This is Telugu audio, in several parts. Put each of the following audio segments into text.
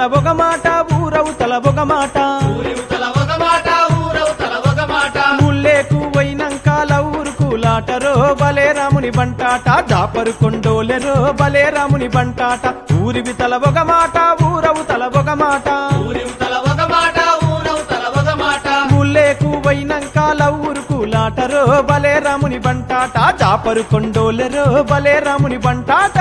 ఊరివతల ఒక మాట ఊరవుతల ఒక మాట ఊరివతల ఒక మాట ఊరవతల ఒక మాట ముల్లేకు పోయినంక లవ్వురుకు లాటరో బలే రాముని బంటాట దాపరు కొండోలెరో బలే రాముని బంటాట ఊరివితల ఒక మాట ఊరవుతల ఒక మాట ఊరివతల ఒక మాట ఊరవతల ఒక మాట ముల్లేకు పోయినంక లవ్వురుకు లాటరో బలే రాముని బంటాట దాపరు కొండోలెరో బలే రాముని బంటాట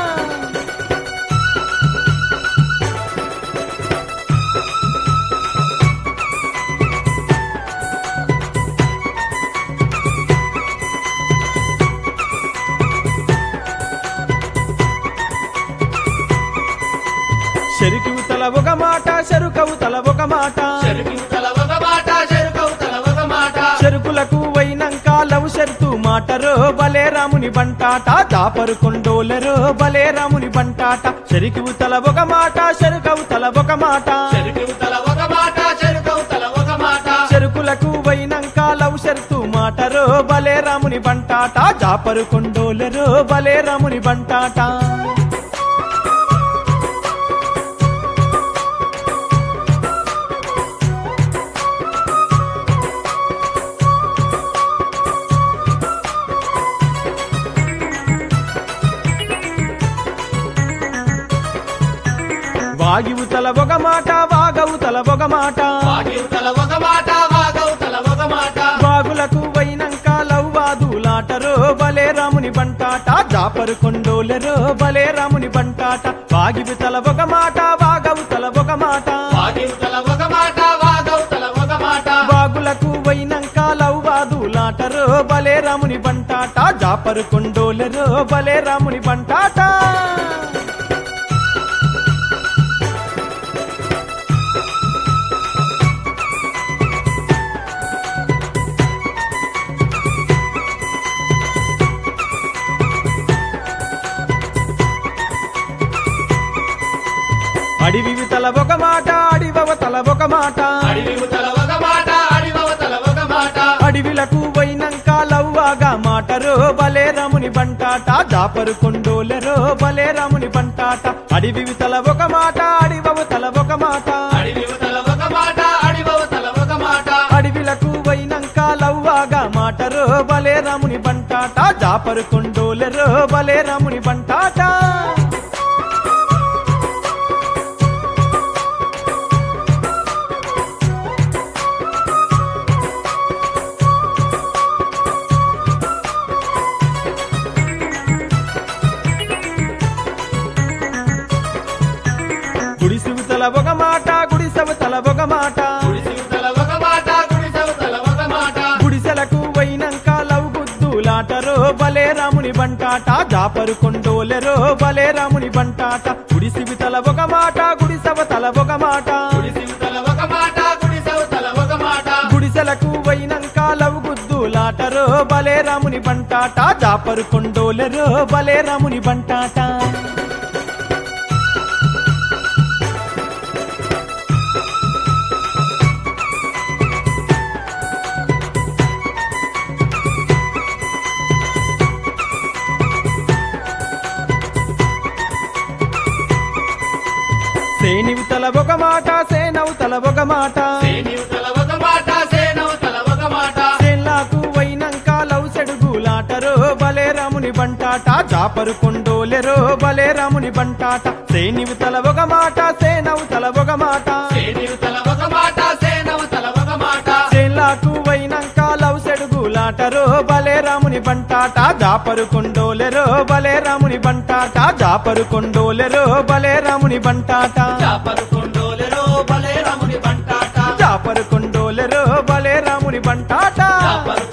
చెరుకుతల ఒక మాట చెరుకవుతల ఒక మాట చెరుకువతల ఒక మాట చెరుకవతల ఒక మాట చెరుకులకు వైనంక లవ్ షర్తు మాటరో బలే రాముని బంటాట దాపరు కొండోలరో బలే రాముని బంటాట చెరుకుతల ఒక మాట చెరుకవుతల ఒక మాట చెరుకువతల ఒక మాట చెరుకవతల ఒక మాట చెరుకులకు వైనంక లవ్ షర్తు మాటరో బలే రాముని బంటాట దాపరు కొండోలరో బలే రాముని బంటాట వాయువుతల ఒక మాట వాగవుతల ఒక మాట వాగివతల ఒక మాట వాగవతల ఒక మాట బాగులకు వైనంక లవ్వాదులాటరో బలే రాముని బంటాట దాపరు కొండోలెరో బలే రాముని బంటాట వాగివితల ఒక మాట వాగవుతల ఒక మాట వాగివతల ఒక మాట వాగవతల ఒక మాట బాగులకు వైనంక లవ్వాదులాటరో బలే రాముని బంటాట దాపరు కొండోలెరో బలే రాముని బంటాట అడివివితల ఒక మాట అడివవతల ఒక మాట అడివివతల ఒక మాట అడివవతల ఒక మాట అడవిలకు పోయినంక లవ్వాగా మాటరో బలే రాముని బంటాట దాపరు కొండోలెరో బలే రాముని బంటాట అడవివితల ఒక మాట అడివవతల ఒక మాట అడివివతల ఒక మాట అడివవతల ఒక మాట అడవిలకు పోయినంక లవ్వాగా మాటరో బలే రాముని బంటాట దాపరు కొండోలెరో బలే రాముని బంటాట గుడిసివుతల ఒక మాట గుడిసవతల ఒక మాట గుడిసివతల ఒక మాట గుడిసవతల ఒక మాట గుడిసెలకు పోయినంక లవ్ గుద్దులాటరో బలే రాముని బంటాట దాపరు కొండోలెరో బలే రాముని బంటాట గుడిసివితల ఒక మాట గుడిసవతల ఒక మాట గుడిసివతల ఒక మాట గుడిసవతల ఒక మాట గుడిసెలకు పోయినంక లవ్ గుద్దులాటరో బలే రాముని బంటాట దాపరు కొండోలెరో బలే రాముని బంటాట సేనివుతల ఒక మాట సేనవుతల ఒక మాట సేనివతల ఒక మాట సేనవతల ఒక మాట సేన్లాకు వైనంక లవ్ సెడుగులాటరో బలే రాముని బంటాట జాపరు కొండోలెరో బలే రాముని బంటాట సేనివుతల ఒక మాట సేనవుతల ఒక మాట సేనివతల ఒక మాట సేనవతల ఒక మాట సేన్లాకు వైనంక లవ్ సెడుగులాటరో బలే రాముని బంటాట జాపరు కొండోలెరో బలే రాముని బంటాట జాపరు కొండోలెరో బలే రాముని బంటాట చాపరు కొండోలెరో బలే రాముని బంటాట జాపరు కొండోలెరో బలే రాముని బంటాట చాపరు